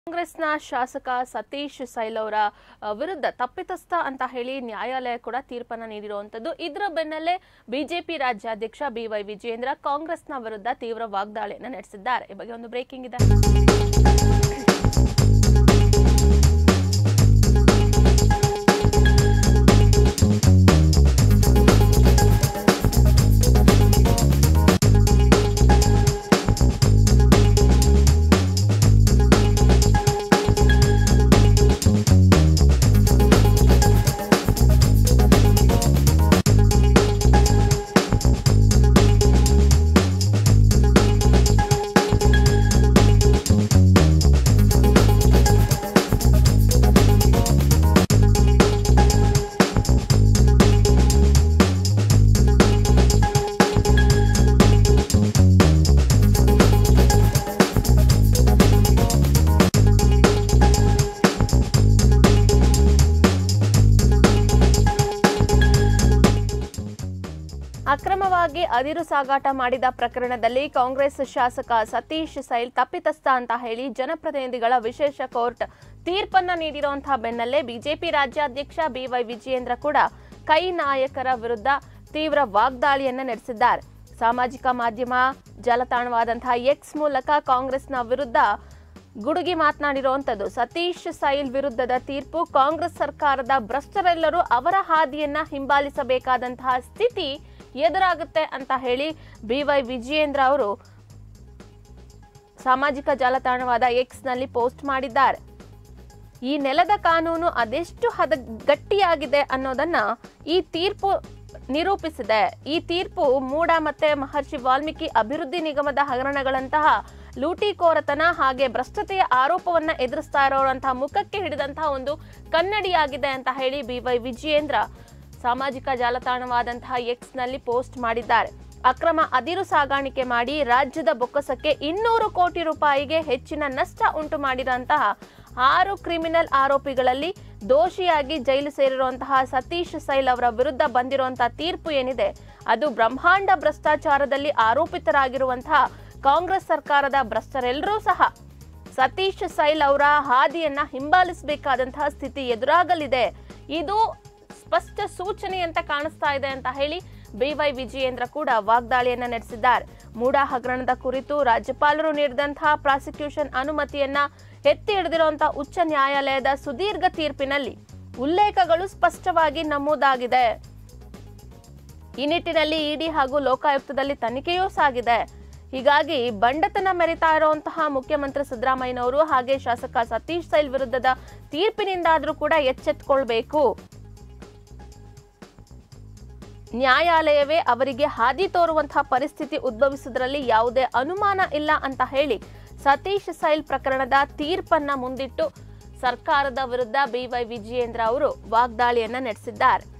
ಕಾಂಗ್ರೆಸ್ನ ಶಾಸಕ ಸತೀಶ್ ಸೈಲ್ ಅವರ ಆ, ವಿರುದ್ಧ ತಪ್ಪಿತಸ್ಥ ಅಂತ ಹೇಳಿ ನ್ಯಾಯಾಲಯ ಕೂಡ ತೀರ್ಪನ್ನ ನೀಡಿರುವಂತದ್ದು ಇದರ ಬೆನ್ನಲ್ಲೇ ಬಿಜೆಪಿ ರಾಜ್ಯಾಧ್ಯಕ್ಷ ಬಿವೈ ವಿಜಯೇಂದ್ರ ಕಾಂಗ್ರೆಸ್ನ ವಿರುದ್ಧ ತೀವ್ರ ವಾಗ್ದಾಳಿಯನ್ನ ನಡೆಸಿದ್ದಾರೆ ಈ ಬಗ್ಗೆ ಒಂದು ಬ್ರೇಕಿಂಗ್ ಇದೆ ಅಕ್ರಮವಾಗಿ ಅದಿರು ಸಾಗಾಟ ಮಾಡಿದ ಪ್ರಕರಣದಲ್ಲಿ ಕಾಂಗ್ರೆಸ್ ಶಾಸಕ ಸತೀಶ್ ಸೈಲ್ ತಪ್ಪಿತಸ್ಥ ಅಂತ ಹೇಳಿ ಜನಪ್ರತಿನಿಧಿಗಳ ವಿಶೇಷ ಕೋರ್ಟ್ ತೀರ್ಪನ್ನ ನೀಡಿರುವಂತಹ ಬೆನ್ನಲ್ಲೇ ಬಿಜೆಪಿ ರಾಜ್ಯಾಧ್ಯಕ್ಷ ಬಿವೈ ವಿಜಯೇಂದ್ರ ಕೂಡ ಕೈ ನಾಯಕರ ವಿರುದ್ಧ ತೀವ್ರ ವಾಗ್ದಾಳಿಯನ್ನ ನಡೆಸಿದ್ದಾರೆ ಸಾಮಾಜಿಕ ಮಾಧ್ಯಮ ಜಾಲತಾಣವಾದಂತಹ ಎಕ್ಸ್ ಮೂಲಕ ಕಾಂಗ್ರೆಸ್ನ ವಿರುದ್ಧ ಗುಡುಗಿ ಮಾತನಾಡಿರುವಂತದ್ದು ಸತೀಶ್ ಸೈಲ್ ವಿರುದ್ಧದ ತೀರ್ಪು ಕಾಂಗ್ರೆಸ್ ಸರ್ಕಾರದ ಭ್ರಷ್ಟರೆಲ್ಲರೂ ಅವರ ಹಾದಿಯನ್ನ ಹಿಂಬಾಲಿಸಬೇಕಾದಂತಹ ಸ್ಥಿತಿ ಎದುರಾಗುತ್ತೆ ಅಂತ ಹೇಳಿ ಬಿವೈ ವಿಜಯೇಂದ್ರ ಅವರು ಸಾಮಾಜಿಕ ಜಾಲತಾಣವಾದ ಎಕ್ಸ್ ನಲ್ಲಿ ಪೋಸ್ಟ್ ಮಾಡಿದ್ದಾರೆ ಈ ನೆಲದ ಕಾನೂನು ಅದೆಷ್ಟು ಹದ ಗಟ್ಟಿಯಾಗಿದೆ ಅನ್ನೋದನ್ನ ಈ ತೀರ್ಪು ನಿರೂಪಿಸಿದೆ ಈ ತೀರ್ಪು ಮೂಡ ಮತ್ತೆ ಮಹರ್ಷಿ ವಾಲ್ಮೀಕಿ ಅಭಿವೃದ್ಧಿ ನಿಗಮದ ಹಗರಣಗಳಂತಹ ಲೂಟಿಕೋರತನ ಹಾಗೆ ಭ್ರಷ್ಟತೆಯ ಆರೋಪವನ್ನ ಎದುರಿಸ್ತಾ ಇರೋರಂತಹ ಮುಖಕ್ಕೆ ಹಿಡಿದಂತಹ ಒಂದು ಕನ್ನಡಿಯಾಗಿದೆ ಅಂತ ಹೇಳಿ ಬಿವೈ ವಿಜಯೇಂದ್ರ ಸಾಮಾಜಿಕ ಜಾಲತಾಣವಾದಂತಹ ಎಕ್ಸ್ ನಲ್ಲಿ ಪೋಸ್ಟ್ ಮಾಡಿದ್ದಾರೆ ಅಕ್ರಮ ಅದಿರು ಸಾಗಾಣಿಕೆ ಮಾಡಿ ರಾಜ್ಯದ ಬೊಕ್ಕಸಕ್ಕೆ ಇನ್ನೂರು ಕೋಟಿ ರೂಪಾಯಿಗೆ ಹೆಚ್ಚಿನ ನಷ್ಟ ಉಂಟು ಮಾಡಿದಂತಹ ಆರು ಕ್ರಿಮಿನಲ್ ಆರೋಪಿಗಳಲ್ಲಿ ದೋಷಿಯಾಗಿ ಜೈಲು ಸೇರಿರುವಂತಹ ಸತೀಶ್ ಸೈಲ್ ಅವರ ವಿರುದ್ಧ ಬಂದಿರುವಂತಹ ತೀರ್ಪು ಏನಿದೆ ಅದು ಬ್ರಹ್ಮಾಂಡ ಭ್ರಷ್ಟಾಚಾರದಲ್ಲಿ ಆರೋಪಿತರಾಗಿರುವಂತಹ ಕಾಂಗ್ರೆಸ್ ಸರ್ಕಾರದ ಭ್ರಷ್ಟರೆಲ್ಲರೂ ಸಹ ಸತೀಶ್ ಸೈಲ್ ಅವರ ಹಾದಿಯನ್ನ ಹಿಂಬಾಲಿಸಬೇಕಾದಂತಹ ಸ್ಥಿತಿ ಎದುರಾಗಲಿದೆ ಇದು ಸ್ಪಷ್ಟ ಸೂಚನೆ ಅಂತ ಕಾಣಿಸ್ತಾ ಇದೆ ಅಂತ ಹೇಳಿ ಬಿವೈ ವಿಜಯೇಂದ್ರ ಕೂಡ ವಾಗ್ದಾಳಿಯನ್ನ ನಡೆಸಿದ್ದಾರೆ ಮೂಡ ಹಗರಣದ ಕುರಿತು ರಾಜ್ಯಪಾಲರು ನೀಡಿದಂತಹ ಪ್ರಾಸಿಕ್ಯೂಷನ್ ಅನುಮತಿಯನ್ನ ಎತ್ತಿ ಹಿಡಿದಿರುವಂತಹ ಉಚ್ಚ ನ್ಯಾಯಾಲಯದ ಸುದೀರ್ಘ ತೀರ್ಪಿನಲ್ಲಿ ಉಲ್ಲೇಖಗಳು ಸ್ಪಷ್ಟವಾಗಿ ನಮೂದಾಗಿದೆ ಈ ನಿಟ್ಟಿನಲ್ಲಿ ಇಡಿ ಹಾಗೂ ಲೋಕಾಯುಕ್ತದಲ್ಲಿ ತನಿಖೆಯೂ ಸಾಗಿದೆ ಹೀಗಾಗಿ ಬಂಡತನ ಮೆರಿತಾ ಇರುವಂತಹ ಮುಖ್ಯಮಂತ್ರಿ ಸಿದ್ದರಾಮಯ್ಯನವರು ಹಾಗೆ ಶಾಸಕ ಸತೀಶ್ ಸೈಲ್ ವಿರುದ್ಧದ ತೀರ್ಪಿನಿಂದಾದ್ರೂ ಕೂಡ ಎಚ್ಚೆತ್ಕೊಳ್ಬೇಕು ನ್ಯಾಯಾಲಯವೇ ಅವರಿಗೆ ಹಾದಿ ತೋರುವಂತಹ ಪರಿಸ್ಥಿತಿ ಉದ್ಭವಿಸುವುದರಲ್ಲಿ ಯಾವುದೇ ಅನುಮಾನ ಇಲ್ಲ ಅಂತ ಹೇಳಿ ಸತೀಶ್ ಸೈಲ್ ಪ್ರಕರಣದ ತೀರ್ಪನ್ನ ಮುಂದಿಟ್ಟು ಸರ್ಕಾರದ ವಿರುದ್ಧ ಬಿವೈ ವಿಜಯೇಂದ್ರ ಅವರು ವಾಗ್ದಾಳಿಯನ್ನ ನಡೆಸಿದ್ದಾರೆ